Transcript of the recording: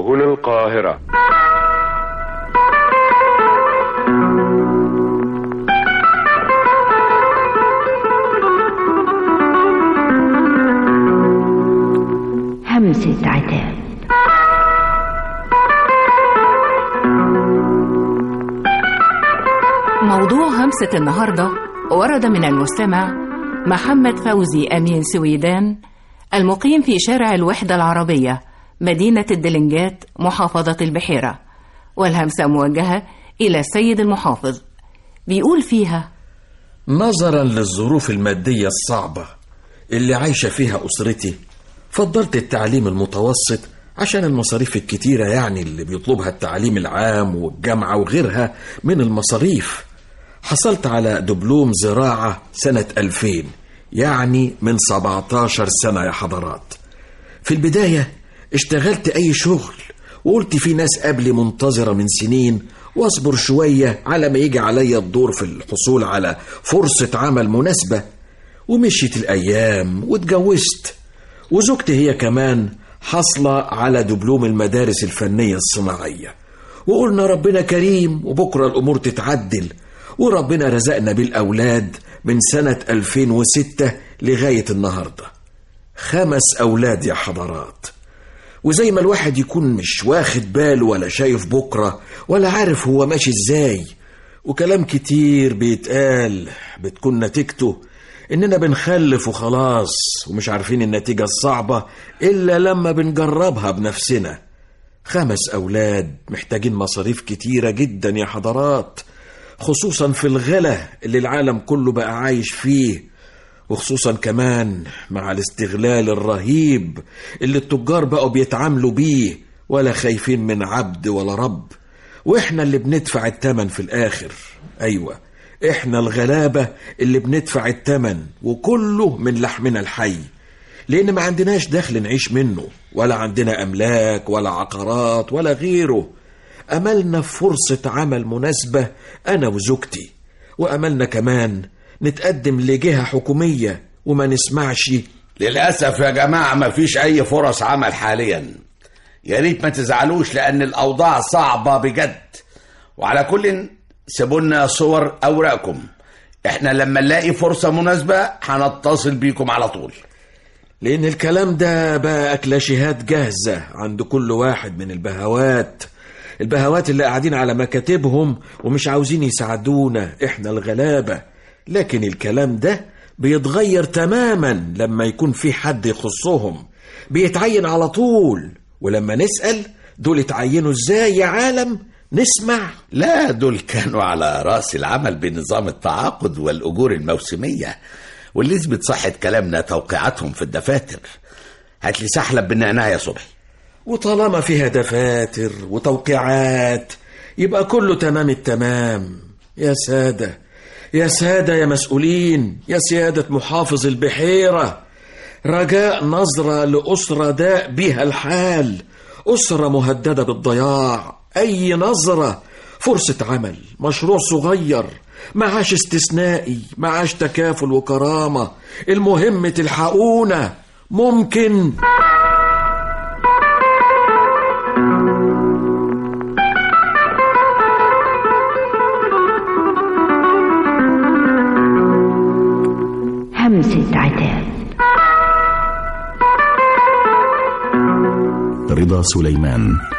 سبل القاهرة همسة عتاب موضوع همسة النهاردة ورد من المستمع محمد فوزي أمين سويدان المقيم في شارع الوحدة العربية مدينة الدلنجات محافظة البحيرة والهمسة موجهة إلى السيد المحافظ بيقول فيها نظرا للظروف المادية الصعبة اللي عايشة فيها أسرتي فضلت التعليم المتوسط عشان المصاريف الكتيرة يعني اللي بيطلبها التعليم العام والجامعة وغيرها من المصاريف حصلت على دبلوم زراعة سنة 2000 يعني من 17 سنة يا حضرات في البداية اشتغلت أي شغل وقلت في ناس قبلي منتظرة من سنين واصبر شوية على ما يجي عليا الدور في الحصول على فرصة عمل مناسبة ومشيت الأيام واتجوزت وزوجتي هي كمان حاصلة على دبلوم المدارس الفنية الصناعية وقلنا ربنا كريم وبكرة الأمور تتعدل وربنا رزقنا بالأولاد من سنة 2006 لغاية النهاردة خمس أولاد يا حضرات وزي ما الواحد يكون مش واخد باله ولا شايف بكرة ولا عارف هو ماشي ازاي وكلام كتير بيتقال بتكون نتيجته إننا بنخلف وخلاص ومش عارفين النتيجة الصعبة إلا لما بنجربها بنفسنا خمس أولاد محتاجين مصاريف كتيرة جدا يا حضرات خصوصا في الغلا اللي العالم كله بقى عايش فيه وخصوصا كمان مع الاستغلال الرهيب اللي التجار بقوا بيتعاملوا بيه ولا خايفين من عبد ولا رب واحنا اللي بندفع التمن في الاخر ايوه احنا الغلابة اللي بندفع التمن وكله من لحمنا الحي لان ما عندناش دخل نعيش منه ولا عندنا املاك ولا عقارات ولا غيره املنا في فرصة عمل مناسبة انا وزوجتي واملنا كمان نتقدم لجهة حكومية وما نسمعش للأسف يا جماعة مفيش أي فرص عمل حاليا يا ريت ما تزعلوش لأن الأوضاع صعبة بجد وعلى كل سيبولنا صور أوراقكم احنا لما نلاقي فرصة مناسبة هنتصل بيكم على طول لأن الكلام ده بقى أكلاشيهات جاهزة عند كل واحد من البهوات البهوات اللي قاعدين على مكاتبهم ومش عاوزين يساعدونا احنا الغلابة لكن الكلام ده بيتغير تماما لما يكون في حد يخصهم بيتعين على طول ولما نسأل دول اتعينوا ازاي يا عالم نسمع لا دول كانوا على رأس العمل بنظام التعاقد والأجور الموسمية واللي يثبت صحة كلامنا توقيعاتهم في الدفاتر هات لي سحلب بالنعناع يا صبحي وطالما فيها دفاتر وتوقيعات يبقى كله تمام التمام يا سادة يا سادة يا مسؤولين يا سيادة محافظ البحيرة رجاء نظرة لأسرة داء بها الحال أسرة مهددة بالضياع أي نظرة فرصة عمل مشروع صغير معاش استثنائي معاش تكافل وكرامة المهم تلحقونا ممكن همسة عتاب رضا سليمان